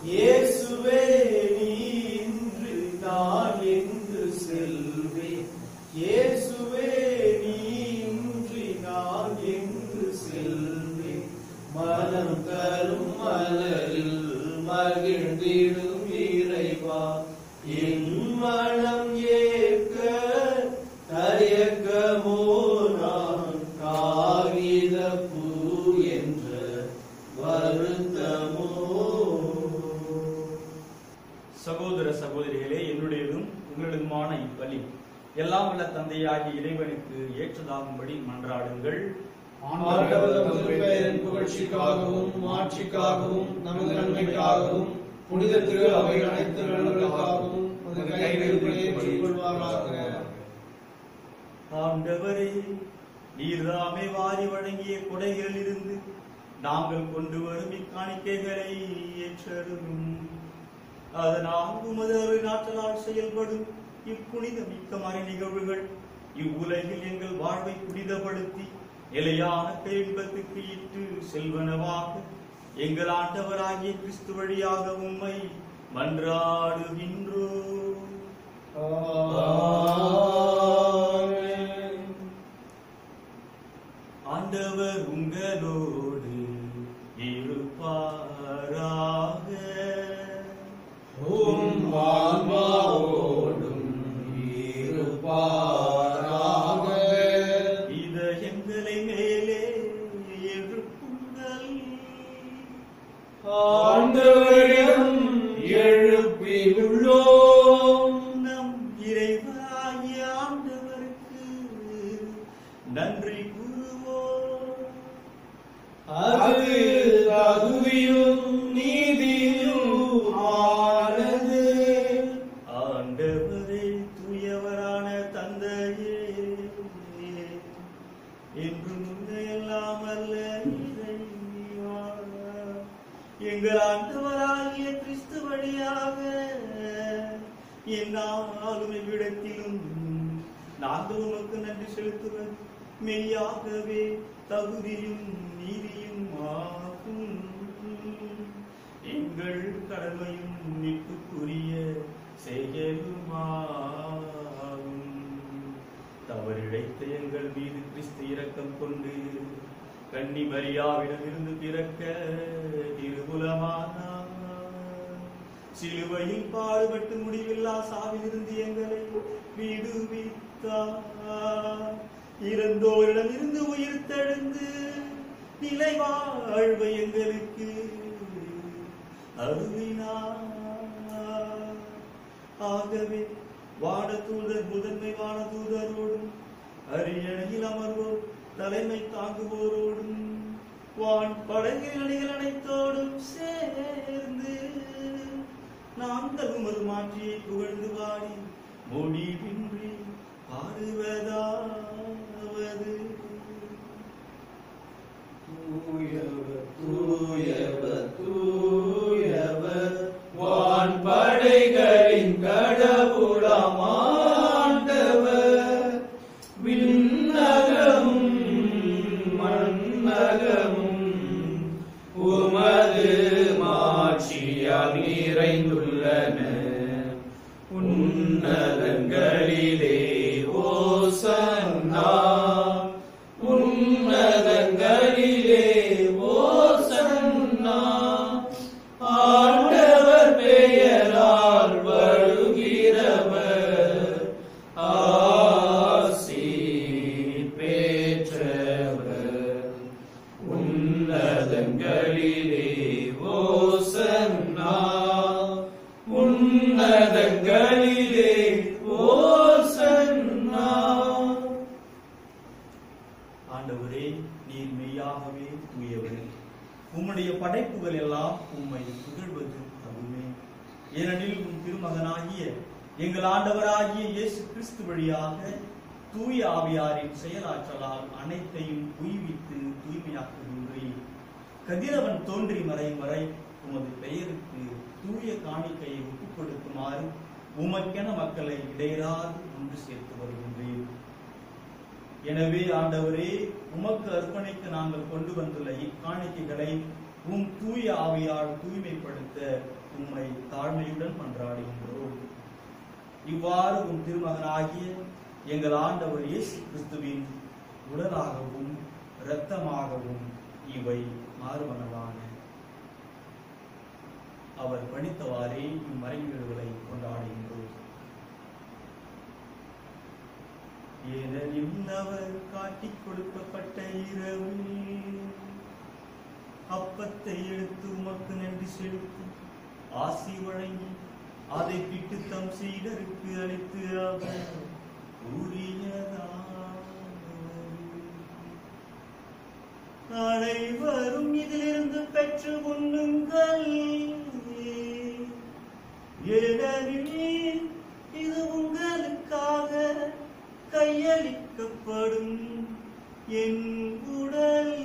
இயேசுவே நீ இன்று நான் என்று செல்வேன் இயேசுவே நீ இன்றி நான் என்று செல்வேன் மனம் தரும் மலரில் மகிழ்ந்திடும் இறைவா என் மனம் ஏற்க தயக்கமோ நான் காகித பூ என்ற வருத்தமோ சகோதர சகோதரிகளே என்னுடையதும் உங்களுக்குமான இப்பலி எல்லாம் உள்ள தந்தையாகிய இறைவனுக்கு ஏற்றதாகும்படி மன்றாடுங்கள் ஆண்டவர் தமது பெயரின் புகழ்ச்சிக்காகவும் மாட்சிக்காகவும் நமது நன்மைக்காகவும் புனித திரு அவை அனைத்து நலன்களுக்காகவும் உமது கைகளில் ஏற்றுக்கொள்வாராக ஆண்டவரே நீர்தாமே வாரி வழங்கிய கொடைகளில் இருந்து நாங்கள் கொண்டு வரும் இக்காணிக்கைகளை ஏற்றருளும் அதனால் உமது அருள் நாட்டலால் செயல்படும் இப்புனித மிக்க மறை நிகழ்வுகள் இவ்வுலகில் எங்கள் வாழ்வை புனிதப்படுத்தி நிலையான பேரின்பத்துக்கு இட்டு செல்வனவாக எங்கள் ஆண்டவராகிய கிறிஸ்து வழியாக உம்மை மன்றாடுகின்றோம் ஆமென். ஆண்டவர் உங்களோடு இருப்பாராக உம் ஆன்மாவோடும் இருப்பாராக இதயங்களை மேலே எழுப்புங்கள் ஆண்டவரிடம் எழுப்பியுள்ளோம் நம் இறைவனாகிய ஆண்டவருக்கு நன்றி கூறுவோம் அது தகுதியும் நீதியும் ஆனது ஆண்டவரே தூயவரான தந்தையே என்று முன்னையெல்லாம் அல்ல இறைவா, எங்கள் ஆண்டவராகிய கிறிஸ்து வழியாக என்னாலும் இவ்விடத்திலும் நாங்கள் உமக்கு நன்றி செலுத்துவது மெய்யாகவே தகுதியும் நீதியும் ஆகும் எங்கள் கடமையும் மீட்புக்குரிய செயலுமாகும் தவறிழைத்த எங்கள் மீது கிறிஸ்து இரக்கம் கொண்டு கன்னி மரியாவிடமிருந்து பிறக்க திருகுலமானார் சிலுவையில் பாடுபட்டு முடிவில்லா சாவிலிருந்து எங்களை விடுவித்தார் இறந்தோரிடமிருந்து உயிர் தெழுந்து நிலை வாழ்வை எங்களுக்கு அருளினார் ஆகவே வானதூதர் முதன்மை வானதூதரோடும் அரியணையில் அமர்வோர் தலைமை தாங்குவோரோடும் வான் படகில் அணிகள் அனைத்தோடும் சேர்ந்து நாங்கள் உமது மாற்றியை புகழ்ந்து பாடி முடிவின்றி பாடுவதாவது தூயவர் தூயவர் தூயவர் வான் படைகளின் கடவுளாம் ஆண்டவர் விண்ணகமும் மண்ணகமும் உமது மாட்சியால் நிறைந்துள்ளன உன்னதங்களிலே ஓசன்னா உன்னதங்களிலே ஓசன்னா ஆண்டவர் பெயரால் வருகிறவர் ஆசி பெற்றவர் உன்னதங்களிலே ஓசன்னா உன்னதங்களிலே ஓசன்னா ஆண்டவரே நீர் மெய்யாகவே தூயவரே உம்முடைய படைப்புகள் எல்லாம் உம்மை புகழ்வது தகுமே ஏனெனில் உம் திருமகனாகிய எங்கள் ஆண்டவராகிய இயேசு கிறிஸ்து வழியாக தூய ஆவியாரின் செயலாற்றலால் அனைத்தையும் உய்வித்து தூய்மையாக்குகின்றீர் கதிரவன் தோன்றி மறையும் வரை உமது பெயருக்கு தூய காணிக்கையை ஒப்புக் கொடுக்குமாறு உமக்கென மக்களை இடையராது ஒன்று சேர்த்து வருகின்றேன் எனவே ஆண்டவரே உமக்கு அர்ப்பணிக்க நாங்கள் கொண்டு வந்துள்ள இக்காணிக்கைகளை உம் தூய ஆவியால் தூய்மைப்படுத்த உம்மை தாழ்மையுடன் மன்றாடுகின்றோம் இவ்வாறு உம் திருமகனாகிய எங்கள் ஆண்டவர் இயேசு கிறிஸ்துவின் உடலாகவும் இரத்தமாகவும் இவை மாறுவனவான அவர் பணித்தவாறே இம்மறைவீடுகளை கொண்டாடுகின்றோம் ஏனெனில் அவர் காட்டிக் கொடுக்கப்பட்ட இரவில் அப்பத்தை எடுத்து உமக்கு நன்றி செலுத்தி ஆசி வழங்கி அதை பிட்டு தம் சீடருக்கு அளித்து அவர் கூறியதாவது அனைவரும் இதிலிருந்து பெற்று உண்ணுங்கள் ஏனெனில் இது உங்களுக்காக கையளிக்கப்படும் என் உடல்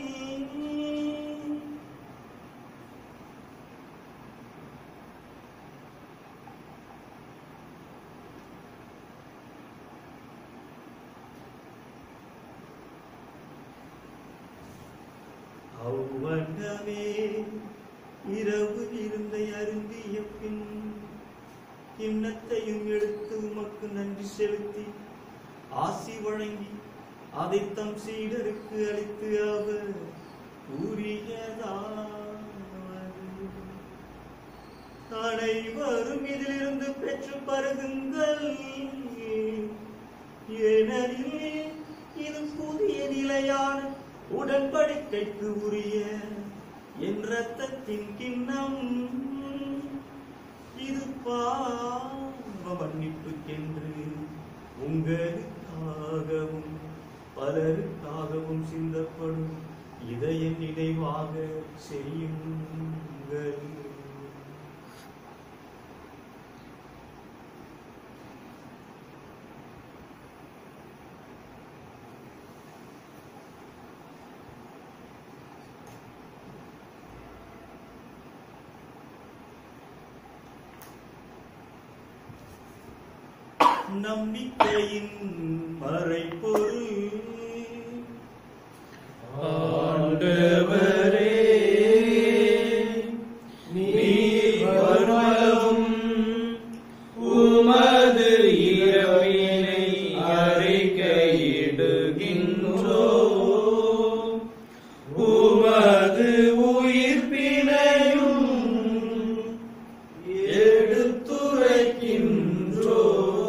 அவ்வண்ணமே இரவு இருந்தை அருந்திய பின் கிண்ணத்தையும் எடுத்து உமக்கு நன்றி செலுத்தி ஆசி வழங்கி அதை தம் சீடருக்கு அளித்து அவர் கூறியதாவது அனைவரும் இதிலிருந்து பெற்று பருகுங்கள் ஏனெனில் இது புதிய நிலையான உடன்படிக்கைக்கு உரிய என் ரத்தத்தின் கிண்ணம் இது பாவ மன்னிப்புக்கென்று உங்களுக்காகவும் பலருக்காகவும் சிந்தப்படும் இதய நினைவாக செய்யுங்கள் நம்பிக்கையின் மறைபொருள் ஆண்டவரே நீர் வருமளவும் உமது இரவினை அறிக்கையிடுகின்றோ உமது உயிர்ப்பினையும் எடுத்துரைக்கின்றோ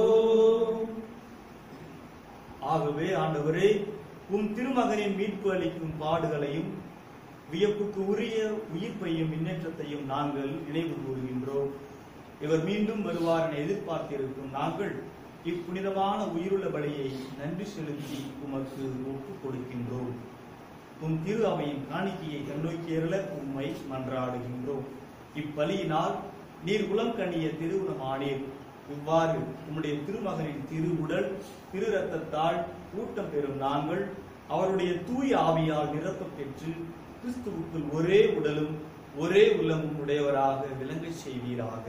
ஆகவே ஆண்டவரே உம் திருமகனின் மீட்பு அளிக்கும் பாடுகளையும் வியப்புக்கு உரிய உயிர்ப்பையும் முன்னேற்றத்தையும் நாங்கள் நினைவு கூறுகின்றோம் இவர் மீண்டும் வருவார் என எதிர்பார்த்திருக்கும் நாங்கள் இப்புனிதமான உயிருள்ள பலியை நன்றி செலுத்தி உமக்கு ஒப்புக் கொடுக்கின்றோம் உம் திரு அவையின் காணிக்கையை கண்ணோக்கியருள உம்மை மன்றாடுகின்றோம் இப்பலியினால் நீர் உளம் கண்ணிய திருவுணமானீர் இவ்வாறு உம்முடைய திருமகனின் திருவுடல் திரு ரத்தத்தால் ஊட்டம் பெறும் நாங்கள் அவருடைய தூய ஆவியால் நிரப்பப் பெற்று கிறிஸ்துவுக்குள் ஒரே உடலும் ஒரே உள்ளமும் உடையவராக விளங்கச் செய்வீராக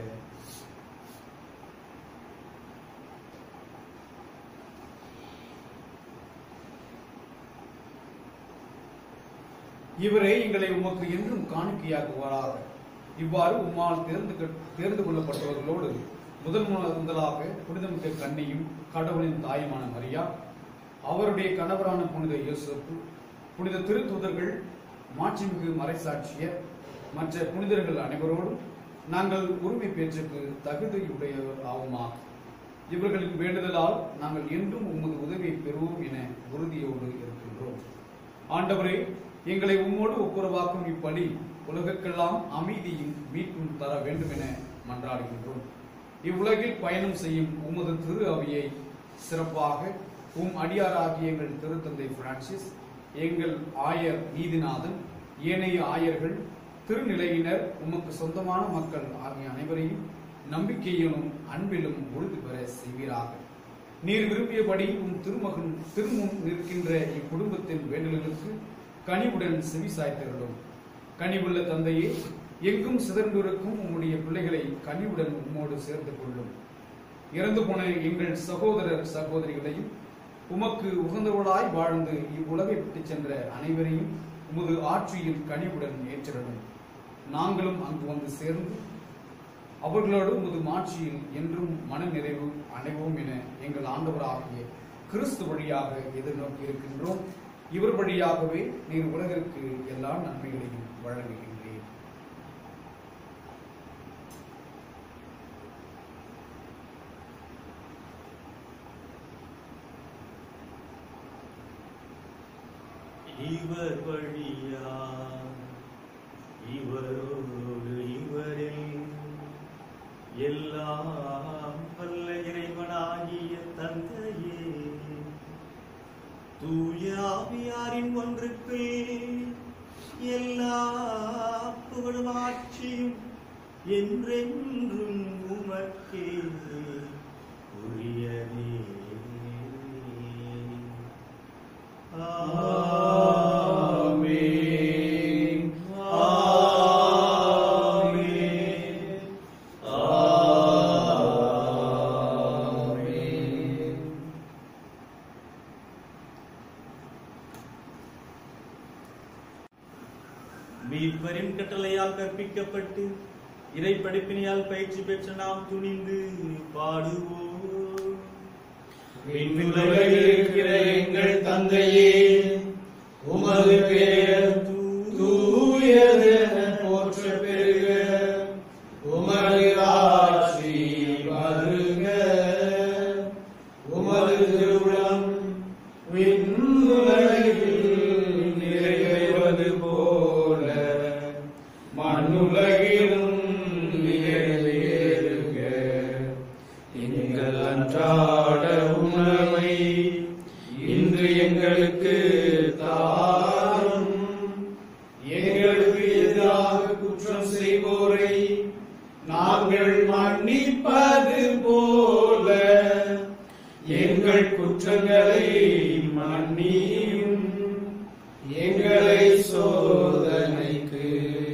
இவரே எங்களை உமக்கு என்றும் காணிக்கையாக்குவாராக இவ்வாறு உம்மால் தேர்ந்து கொ- தேர்ந்து கொள்ளப்பட்டவர்களோடு முதல் முதல் முதலாக புனிதமிக்க கன்னியும் கடவுளின் தாயுமான மரியா அவருடைய கணவரான புனித யோசப்பு புனித திருத்தூதர்கள் மாட்சிமிகு மறைசாட்சியர் மற்ற புனிதர்கள் அனைவரோடும் நாங்கள் உரிமை பேச்சுக்கு தகுதியுடையவர் ஆகுமா இவர்களின் வேண்டுதலால் நாங்கள் என்றும் உமது உதவியை பெறுவோம் என உறுதியோடு இருக்கின்றோம் ஆண்டவரே எங்களை உம்மோடு ஒப்புரவாக்கும் இப்பணி உலகுக்கெல்லாம் அமைதியும் மீட்பும் தர வேண்டும் என மன்றாடுகின்றோம் இவ்வுலகில் பயணம் செய்யும் உமது திரு அவையை சிறப்பாக உம் அடியாராகிய எங்கள் திருத்தந்தை பிரான்சிஸ் எங்கள் ஆயர் நீதிநாதன் ஏனைய ஆயர்கள் திருநிலையினர் உமக்கு சொந்தமான மக்கள் ஆகிய அனைவரையும் நம்பிக்கையிலும் அன்பிலும் உறுதி பெற செய்வீராக நீர் விரும்பியபடி உம் திருமகன் திருமுன் நிற்கின்ற இக்குடும்பத்தின் வேண்டல்களுக்கு கனிவுடன் செவி சாய்த்திருந்தோம் கனிவுள்ள தந்தையே எங்கும் சிதறந்திருக்கும் உம்முடைய பிள்ளைகளை கனிவுடன் உம்மோடு சேர்த்துக் கொள்ளும் இறந்து போன எங்கள் சகோதரர் சகோதரிகளையும் உமக்கு உகந்தவர்களாய் வாழ்ந்து இவ்வுலகை விட்டுச் சென்ற அனைவரையும் உமது ஆட்சியில் கனிவுடன் ஏற்றிடணும் நாங்களும் அங்கு வந்து சேர்ந்து அவர்களோடு உமது மாட்சியில் என்றும் மன நிறைவு அடைவோம் என எங்கள் ஆண்டவராகிய கிறிஸ்து வழியாக எதிர்நோக்கி இருக்கின்றோம் இவர் வழியாகவே நீர் உலகிற்கு எல்லா நன்மைகளையும் வழங்குகின்றேன் இவர் வழியா இவரோடு இவரில் எல்லாம் வல்ல இறைவனாகிய தந்தையே தூய ஆவியாரின் ஒன்றுக்கு எல்லா புகழும் ஆட்சியும் என்றென்றும் உமக்கே உரியதே ஆமென். ஆமென். ஆமென். மீட்பரின் கட்டளையால் கற்பிக்கப்பட்டு இறை படிப்பினையால் பயிற்சி பெற்ற நாம் துணிந்து பாடுவோம் விண்ணுலகில் இருக்கிற எங்கள் தந்தையே உமது பெயர் தூயதென போற்ற பெருக உமது ஆட்சி வருக உமது திருவுளம் விண்ணுலகில் நிறைவேறுவது போல மண்ணுலகிலும் நிறைவேறுக எங்கள் அன்றாட உணவை இன்று எங்களுக்கு தாரும் எங்களுக்கு எதிராக குற்றம் செய்வோரை நாங்கள் மன்னிப்பது போல எங்கள் குற்றங்களை மன்னியும் எங்களை சோதனைக்கு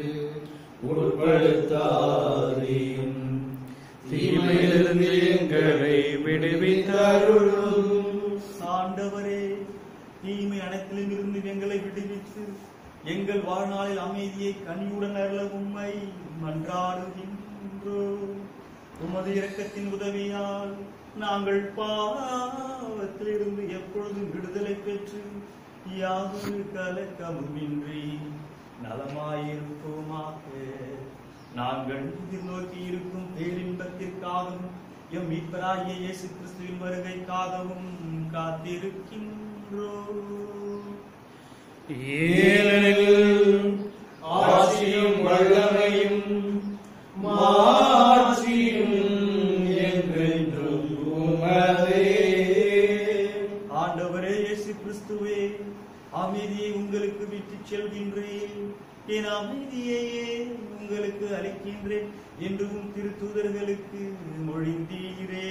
உட்படுத்தாதேயும் தீமையிலிருந்து எங்களை விடுவித்தருளும் ஆண்டவரே தீமை அனைத்திலும் இருந்து எங்களை விடுவித்து எங்கள் வாழ்நாளில் அமைதியை கனியுடன் அருள உம்மை மன்றாடுகின்றோம் உமது இரக்கத்தின் உதவியால் நாங்கள் பாவத்திலிருந்து எப்பொழுதும் விடுதலை பெற்று யாதொரு கலக்கமுமின்றி நலமாயிருப்போமாக நாங்கள் எதிர்நோக்கி இருக்கும் பேரின்பத்திற்காகவும் எம் மீட்பராகிய இயேசு கிறிஸ்துவின் வருகைக்காகவும் காத்திருக்கின்றோம் ஏனெனில் ஆட்சியும் வல்லமையும் மாட்சியும் என்றென்றும் உமதே ஆண்டவரே இயேசு கிறிஸ்துவே அமைதியை உங்களுக்கு விட்டுச் செல்கின்றேன் என் அமைதியையே உங்களுக்கு அளிக்கின்றேன் என்றும் திருத்தூதர்களுக்கு மொழிந்தீரே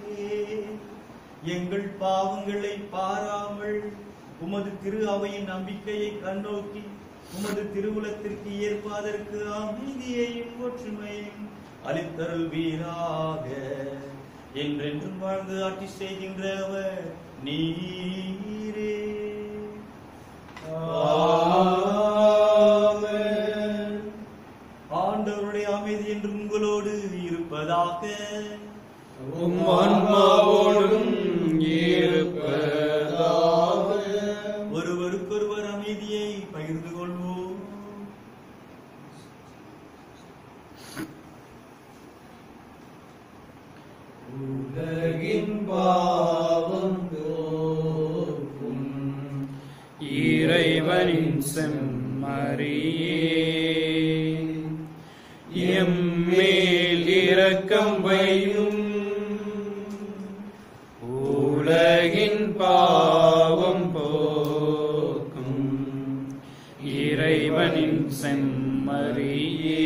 எங்கள் பாவங்களை பாராமல் உமது திரு அவையின் நம்பிக்கையை கண்ணோக்கி உமது திருவுலத்திற்கு ஏற்பதற்கு அமைதியையும் ஒற்றுமையும் அளித்தருள் வீராக என்றென்றும் வாழ்ந்து ஆட்சி செய்கின்றவர் நீரே ஆமென். ஆண்டவருடைய அமைதி என்று உங்களோடு இருப்பதாக உம் ஆன்மாவோடும் இருப்பதாக ஒருவருக்கொருவர் அமைதியை பகிர்ந்து கொள்வோம் உலகின் பாவம் போக்கும் இறைவனின் செம்மறியே எம்மேல் இரக்கம் வையும் உலகின் பாவம் போக்கும் இறைவனின் செம்மறியே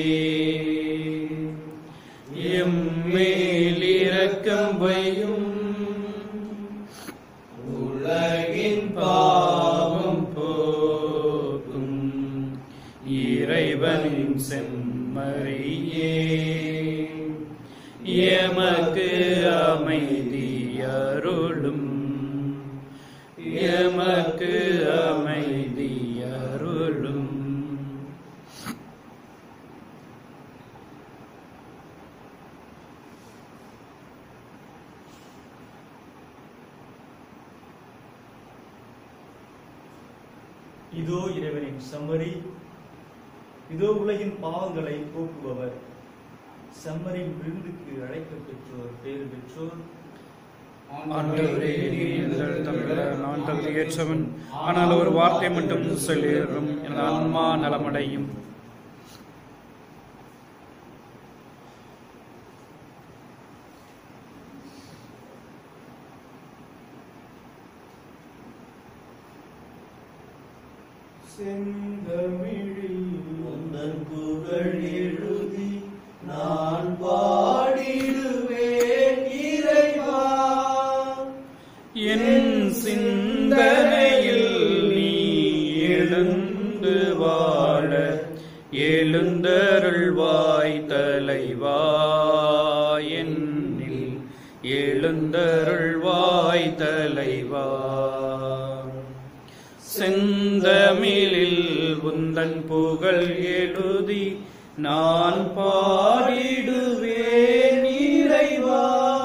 எம்மேல் இரக்கம் வையும் உலகின் பாவம் போக்கும் இறைவனின் செம்மறியே எமக்கு அமைதி அருளும் எமக்கு அமைதி அருளும் இதோ இறைவனின் செம்மறி இதோ உலகின் பாவங்களை போக்குபவர் செம்மறின் விருந்துக்கு அழைக்கப் பெற்றோர் பேறு பெற்றோர் ஆண்டவரே நீங்கள் தமிழ நான் தகுதியேற்றவன் ஆனால் ஒரு வார்த்தை மட்டும் சொல்லிடும் எனது ஆன்மா நலமடையும் செந்தமிழில் உந்தன் புகழ் எழுதி நான் பாடிடுவேன் இறைவா என் சிந்தனையில் நீ எழுந்து வாழ எழுந்தருள்வாய் தலைவா என்னில் எழுந்தருள்வாய் தலைவா செந்தமிழில் உந்தன் புகழ் எழுதி நான் பாடிடுவேன் இறைவா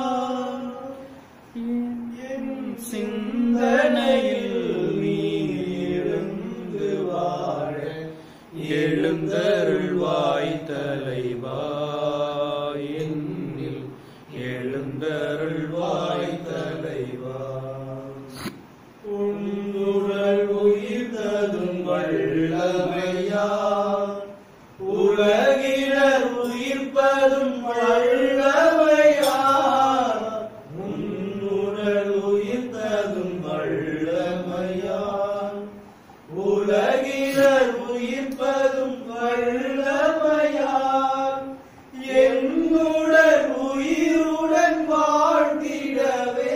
என் சிந்தனையில் நீ எழுந்து வாழ எழுந்தருள்வாய் தலைவா என்னில் எழுந்தருள்வாய் தலைவா உன்னுடல் உயிர்த்ததும் வல்லமையா உலகினர் உயிர்ப்பதும் வல்லமையா உன்னுடல் உயிர்த்ததும் வல்லமையா உலகினர் உயிர்ப்பதும் வல்லமையா என்னுடன் உயிருடன் வாழ்ந்திடவே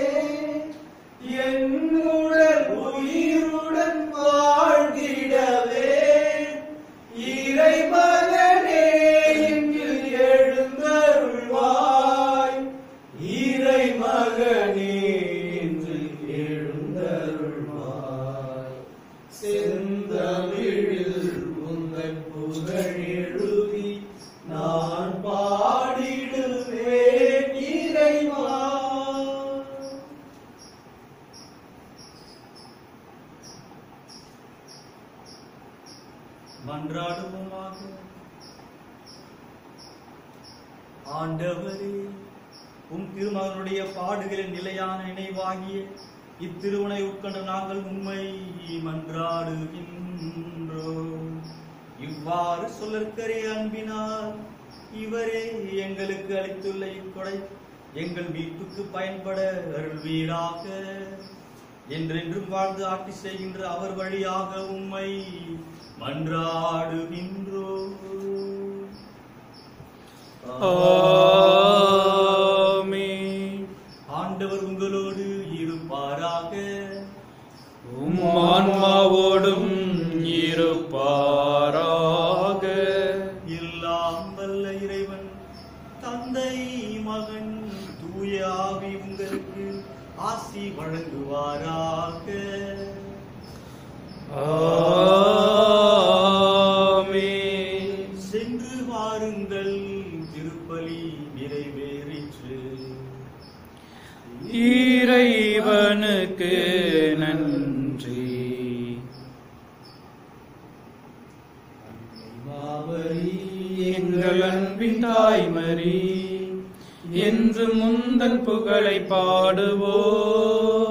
என்னுடன் உயிருடன் வாழ்ந்திடவே இறைமகனே இங்கு எழுந்தருள்வாய் இறைமகனே இன்று எழுந்தருள்வாய் செந்தமிழில் உந்தன் புகழ் எழுதி நான் பாடிடுவேன் இறைவா மன்றாடுவோமாக ஆண்டவரே உம் திருமகனுடைய பாடுகளின் நிலையான நினைவாகிய இத்திருவனை உட்கொண்ட நாங்கள் உண்மை மன்றாடுகின்றோம் இவ்வாறு சொல்லற்கரிய அன்பினால் இவரே எங்களுக்கு அளித்துள்ள இக்கொடை எங்கள் மீட்புக்கு பயன்பட அருள்வீராக என்றென்றும் வாழ்ந்து ஆட்சி செய்கின்ற அவர் வழியாக உம்மை மன்றாடுகின்றோம் ஆமென். ஆண்டவர் உங்களோடு இருப்பாராக உம் ஆன்மாவோடும் இருப்பாராக எல்லாம் வல்ல இறைவன் தந்தை மகன் தூய ஆவி உங்களுக்கு ஆசி வழங்குவாராக ஆமென். சென்று வாருங்கள் திருப்பலி நிறைவேறிற்று இறைவனுக்கு நன்றி மாவரி எங்கள் அன்பின் தாய்மரி என்று முந்தன் புகழை பாடுவோம்